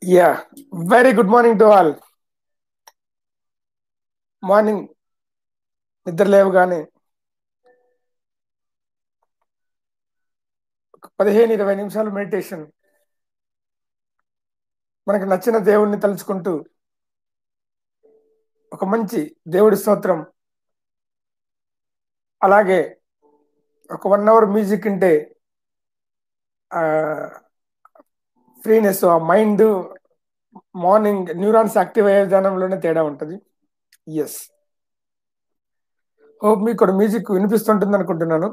yeah very good morning to all morning నిద్ర లేవగానే ఒక పదిహేను ఇరవై నిమిషాలు మెడిటేషన్ మనకు నచ్చిన దేవుడిని తలుచుకుంటూ ఒక మంచి దేవుడి స్తోత్రం అలాగే ఒక వన్ అవర్ మ్యూజిక్ ఉంటే ఫ్రీనెస్ ఆ మైండ్ మార్నింగ్ న్యూరాన్స్ యాక్టివ్ అయ్యే విధానంలోనే తేడా ఉంటుంది ఎస్ హోప్ మీకు ఇక్కడ మ్యూజిక్ వినిపిస్తుంటుంది అనుకుంటున్నాను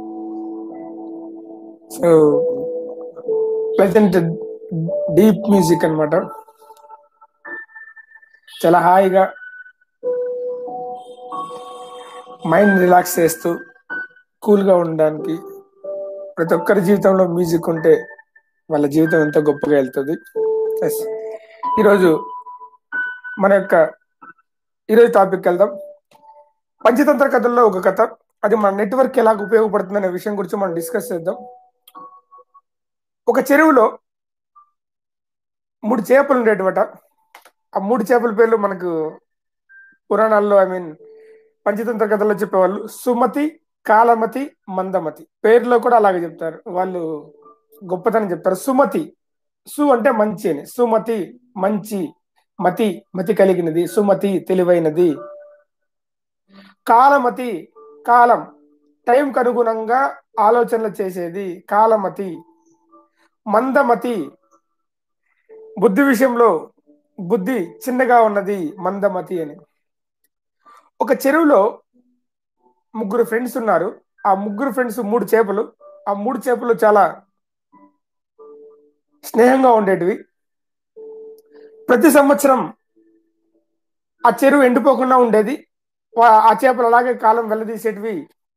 సో ప్లెజెంట్ డీప్ మ్యూజిక్ అనమాట చాలా హాయిగా మైండ్ రిలాక్స్ చేస్తూ కూల్గా ఉండడానికి ప్రతి ఒక్కరి జీవితంలో మ్యూజిక్ ఉంటే వాళ్ళ జీవితం ఎంతో గొప్పగా వెళ్తుంది ఎస్ ఈరోజు మన యొక్క ఈరోజు టాపిక్ వెళ్దాం పంచతంత్ర కథల్లో ఒక కథ అది మన నెట్వర్క్ ఎలా ఉపయోగపడుతుంది అనే విషయం గురించి మనం డిస్కస్ చేద్దాం ఒక చెరువులో మూడు చేపలు ఉండేటివట ఆ మూడు చేపల పేర్లు మనకు పురాణాల్లో ఐ మీన్ పంచతంత్ర కథల్లో చెప్పేవాళ్ళు సుమతి కాలమతి మందమతి పేర్లో కూడా అలాగే చెప్తారు వాళ్ళు గొప్పతనం చెప్తారు సుమతి సు అంటే మంచి అని సుమతి మంచి మతి మతి కలిగినది సుమతి తెలివైనది కాలమతి కాలం టైంకు అనుగుణంగా ఆలోచనలు చేసేది కాలమతి మందమతి బుద్ధి విషయంలో బుద్ధి చిన్నగా ఉన్నది మందమతి అని ఒక చెరువులో ముగ్గురు ఫ్రెండ్స్ ఉన్నారు ఆ ముగ్గురు ఫ్రెండ్స్ మూడు చేపలు ఆ మూడు చేపలు చాలా స్నేహంగా ఉండేటివి ప్రతి సంవత్సరం ఆ చెరువు ఎండిపోకుండా ఉండేది ఆ చేపలు అలాగే కాలం వెళ్ళదీసేటివి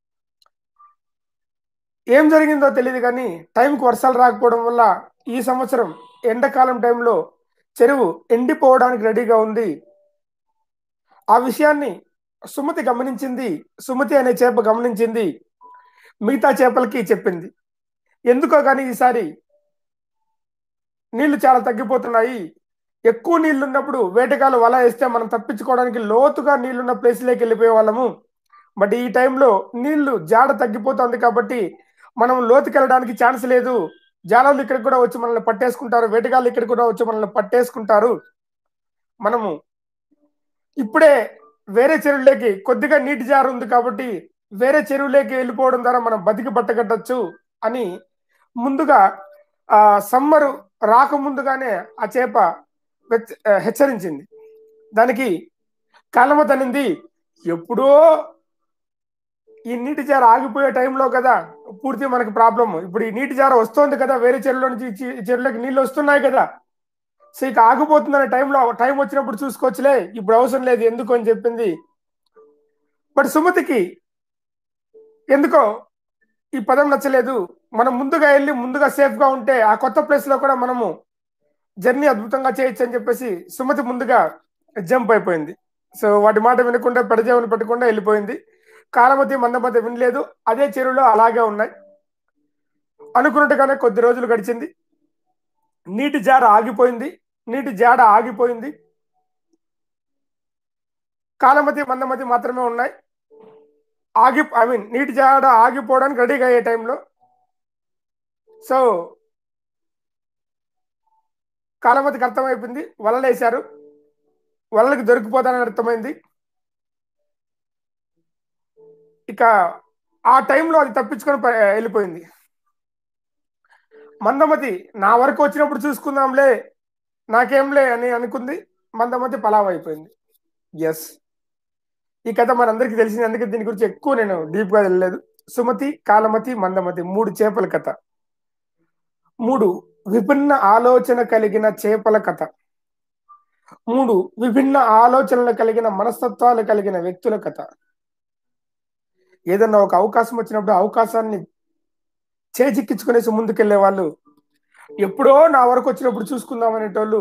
ఏం జరిగిందో తెలియదు కానీ టైంకి వర్షాలు రాకపోవడం వల్ల ఈ సంవత్సరం ఎండాకాలం టైంలో చెరువు ఎండిపోవడానికి రెడీగా ఉంది ఆ విషయాన్ని సుమతి గమనించింది సుమతి అనే చేప గమనించింది మిగతా చేపలకి చెప్పింది ఎందుకో కానీ ఈసారి నీళ్లు చాలా తగ్గిపోతున్నాయి ఎక్కువ నీళ్లు ఉన్నప్పుడు వేటగాలు వల వేస్తే మనం తప్పించుకోవడానికి లోతుగా నీళ్లున్న ప్లేస్లోకి వెళ్ళిపోయే వాళ్ళము బట్ ఈ టైంలో నీళ్లు జాడ తగ్గిపోతుంది కాబట్టి మనం లోతుకి వెళ్ళడానికి ఛాన్స్ లేదు జాలర్లు ఇక్కడికి కూడా వచ్చి మనల్ని పట్టేసుకుంటారు వేటగాళ్ళు ఇక్కడికి కూడా వచ్చి మనల్ని పట్టేసుకుంటారు మనము ఇప్పుడే వేరే చెరువులోకి కొద్దిగా నీటి జారు ఉంది కాబట్టి వేరే చెరువులోకి వెళ్ళిపోవడం ద్వారా మనం బతికి బట్టగట్టచ్చు అని ముందుగా ఆ సమ్మరు రాకముందుగానే ఆ చేప హెచ్చరించింది దానికి కాలమతనింది ఎప్పుడో ఈ నీటి జార ఆగిపోయే టైంలో కదా పూర్తి మనకి ప్రాబ్లం ఇప్పుడు ఈ నీటి జార వస్తోంది కదా వేరే చెరువులో నుంచి చెరువులోకి నీళ్ళు వస్తున్నాయి కదా సో ఇక ఆగిపోతుందనే టైంలో టైం వచ్చినప్పుడు చూసుకోవచ్చులే ఇప్పుడు అవసరం లేదు ఎందుకు అని చెప్పింది బట్ సుమతికి ఎందుకో ఈ పదం నచ్చలేదు మనం ముందుగా వెళ్ళి ముందుగా సేఫ్గా ఉంటే ఆ కొత్త ప్లేస్లో కూడా మనము జర్నీ అద్భుతంగా చేయొచ్చు అని చెప్పేసి సుమతి ముందుగా జంప్ అయిపోయింది సో వాటి మాట వినకుండా పెడజేవని పెట్టకుండా వెళ్ళిపోయింది కాలమతి మందమతి వినలేదు అదే చెరువులో అలాగే ఉన్నాయి అనుకున్నట్టుగానే కొద్ది రోజులు గడిచింది నీటి జాడ ఆగిపోయింది నీటి జాడ ఆగిపోయింది కాలమతి మందమతి మాత్రమే ఉన్నాయి ఆగి ఐ మీన్ నీటి జాడ ఆగిపోవడానికి రెడీగా అయ్యే టైంలో సో కాలమతికి అర్థమైపోయింది వలలేశారు వలలకి దొరికిపోతానని అర్థమైంది ఇక ఆ టైంలో అది తప్పించుకొని వెళ్ళిపోయింది మందమతి నా వరకు వచ్చినప్పుడు చూసుకుందాంలే నాకేంలే అని అనుకుంది మందమతి పలావ్ అయిపోయింది ఎస్ ఈ కథ మనందరికీ తెలిసింది అందుకే దీని గురించి ఎక్కువ నేను డీప్గా వెళ్ళలేదు సుమతి కాలమతి మందమతి మూడు చేపల కథ మూడు విభిన్న ఆలోచన కలిగిన చేపల కథ మూడు విభిన్న ఆలోచనలు కలిగిన మనస్తత్వాలు కలిగిన వ్యక్తుల కథ ఏదన్నా ఒక అవకాశం వచ్చినప్పుడు అవకాశాన్ని చేజిక్కించుకునేసి ముందుకెళ్లే వాళ్ళు ఎప్పుడో నా వరకు వచ్చినప్పుడు చూసుకుందాం అనేటోళ్ళు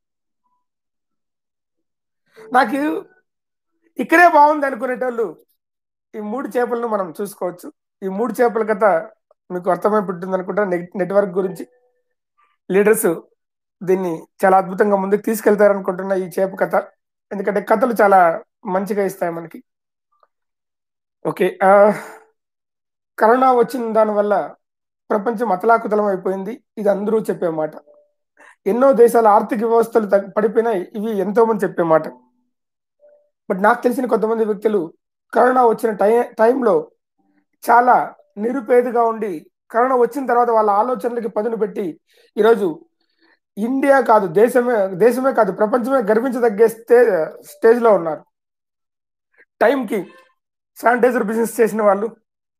నాకు ఇక్కడే బాగుంది అనుకునేటోళ్ళు ఈ మూడు చేపలను మనం చూసుకోవచ్చు ఈ మూడు చేపల కథ మీకు అర్థమైపోతుంది అనుకుంటా నెట్వర్క్ గురించి లీడర్స్ దీన్ని చాలా అద్భుతంగా ముందుకు తీసుకెళ్తారనుకుంటున్న ఈ చేప కథ ఎందుకంటే కథలు చాలా మంచిగా ఇస్తాయి మనకి ఓకే ఆ, కరోనా వచ్చిన దానివల్ల ప్రపంచం అతలాకుతలం అయిపోయింది ఇది అందరూ చెప్పే మాట ఎన్నో దేశాల ఆర్థిక వ్యవస్థలు తగ్- పడిపోయినాయి ఇవి ఎంతో మంది చెప్పే మాట బట్ నాకు తెలిసిన కొంతమంది వ్యక్తులు కరోనా వచ్చిన టై టైంలో చాలా నిరుపేదగా ఉండి కరోనా వచ్చిన తర్వాత వాళ్ళ ఆలోచనలకి పదును పెట్టి ఈరోజు ఇండియా కాదు దేశమే దేశమే కాదు ప్రపంచమే గర్వించదగ్గే స్టే స్టేజ్లో ఉన్నారు టైంకి శానిటైజర్ బిజినెస్ చేసిన వాళ్ళు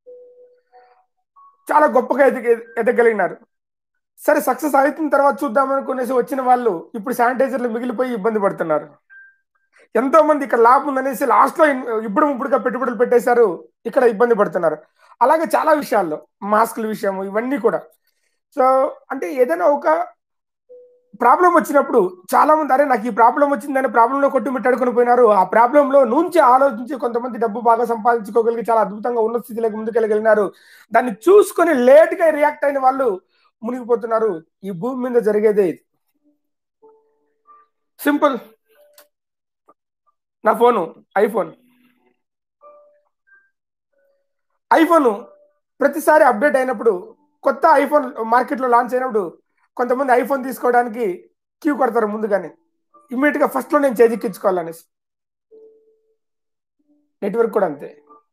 చాలా గొప్పగా ఎదిగి ఎదగలిగినారు సరే సక్సెస్ అవుతున్న తర్వాత చూద్దాం అనుకునేసి వచ్చిన వాళ్ళు ఇప్పుడు శానిటైజర్లు మిగిలిపోయి ఇబ్బంది పడుతున్నారు ఎంతో మంది ఇక్కడ లాభం ఉందనేసి లాస్ట్ లో ఇన్- ఇప్పుడు ఇప్పుడుగా పెట్టుబడులు పెట్టేశారు ఇక్కడ ఇబ్బంది పడుతున్నారు అలాగే చాలా విషయాల్లో మాస్కుల విషయం ఇవన్నీ కూడా సో అంటే ఏదైనా ఒక ప్రాబ్లం వచ్చినప్పుడు చాలా మంది అరే నాకు ఈ ప్రాబ్లం వచ్చిందని ప్రాబ్లంలో కొట్టి మిట్టాడుకుని పోయినారు ఆ ప్రాబ్లంలో నుంచి ఆలోచించి కొంతమంది డబ్బు బాగా సంపాదించుకోగలిగి చాలా అద్భుతంగా ఉన్న స్థితిలోకి ముందుకెళ్ళగలిగినారు దాన్ని చూసుకొని లేట్ గా రియాక్ట్ అయిన వాళ్ళు మునిగిపోతున్నారు ఈ భూమి మీద జరిగేదే ఇది సింపుల్ నా ఫోను ఐఫోన్ ఐఫోన్ ప్రతిసారి అప్డేట్ అయినప్పుడు కొత్త ఐఫోన్ మార్కెట్లో లాంచ్ అయినప్పుడు కొంతమంది ఐఫోన్ తీసుకోవడానికి క్యూ కొడతారు ముందుగానే ఇమ్మీడియట్ గా ఫస్ట్ లో నేను చేజిక్కించుకోవాలనేసి నెట్వర్క్ కూడా అంతే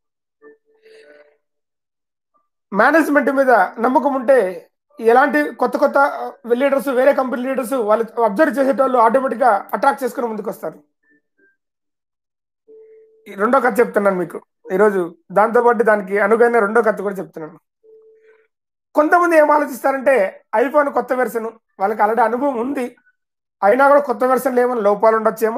మేనేజ్మెంట్ మీద నమ్మకం ఉంటే ఎలాంటి కొత్త కొత్త లీడర్స్ వేరే కంపెనీ లీడర్స్ వాళ్ళు అబ్జర్వ్ చేసేటోళ్ళు ఆటోమేటిక్ గా అట్రాక్ట్ చేసుకుని ముందుకు వస్తారు ఈ రెండో కథ చెప్తున్నాను మీకు ఈరోజు దాంతోపాటు దానికి అనుగైన రెండో కథ కూడా చెప్తున్నాను కొంతమంది ఏం ఆలోచిస్తారంటే ఐఫోన్ కొత్త వెర్షన్ వాళ్ళకి ఆల్రెడీ అనుభవం ఉంది అయినా కూడా కొత్త వెర్షన్లు ఏమైనా లోపాలు ఉండొచ్చేమో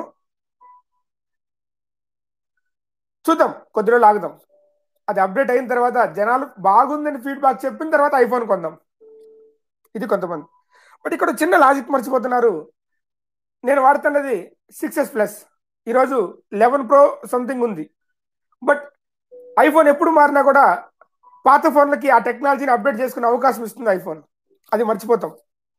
చూద్దాం కొద్ది రోజులు ఆగుదాం అది అప్డేట్ అయిన తర్వాత జనాలు బాగుందని ఫీడ్బ్యాక్ చెప్పిన తర్వాత ఐఫోన్ కొందాం ఇది కొంతమంది బట్ ఇక్కడ చిన్న లాజిక్ మర్చిపోతున్నారు నేను వాడుతున్నది సిక్స్ ఎస్ ప్లస్ ఈరోజు లెవెన్ ప్రో సంథింగ్ ఉంది బట్ ఐఫోన్ ఎప్పుడు మారినా కూడా పాత ఫోన్లకి ఆ టెక్నాలజీని అప్డేట్ చేసుకునే అవకాశం ఇస్తుంది ఐఫోన్ అది మర్చిపోతాం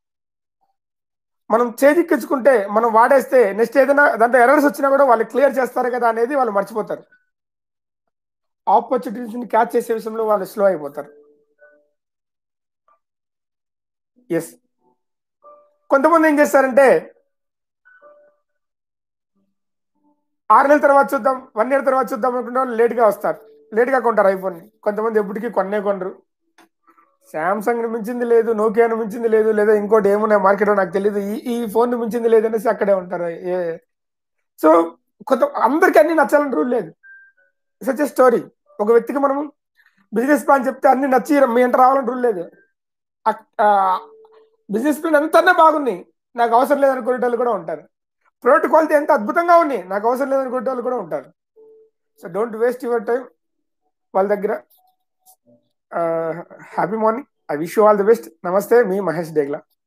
మనం చేజిక్కించుకుంటే మనం వాడేస్తే నెక్స్ట్ ఏదైనా దాంట్లో ఎర్రర్స్ వచ్చినా కూడా వాళ్ళు క్లియర్ చేస్తారు కదా అనేది వాళ్ళు మర్చిపోతారు ఆపర్చునిటీస్ని క్యాచ్ చేసే విషయంలో వాళ్ళు స్లో అయిపోతారు ఎస్ కొంతమంది ఏం చేస్తారంటే ఆరు నెలల తర్వాత చూద్దాం వన్ ఇయర్ తర్వాత చూద్దాం అనుకుంటే వాళ్ళు లేట్గా వస్తారు లేట్గా కొంటారు ఐఫోన్ని కొంతమంది ఎప్పటికీ కొన్నే కొనరు శాంసంగ్ మించింది లేదు నోకియాను మించింది లేదు లేదా ఇంకోటి ఏమున్నాయి మార్కెట్లో నాకు తెలియదు ఈ ఈ ఫోన్ మించింది లేదు అనేసి అక్కడే ఉంటారు ఏ సో కొంత అందరికీ అన్ని నచ్చాలని రూల్ లేదు సచ్ స్టోరీ ఒక వ్యక్తికి మనము బిజినెస్ ప్లాన్ చెప్తే అన్ని నచ్చి మీ ఎంట రావాలని రూల్ లేదు బిజినెస్ ప్లాన్ ఎంతన్నా బాగుంది నాకు అవసరం లేదనుకునే వాళ్ళు కూడా ఉంటారు ప్రోడక్ట్ క్వాలిటీ ఎంత అద్భుతంగా ఉంది నాకు అవసరం లేదనుకునే వాళ్ళు కూడా ఉంటారు so don't waste your time వాళ్ళ దగ్గర happy morning I wish you all the best నమస్తే మీ మహేష్ డేగ్లా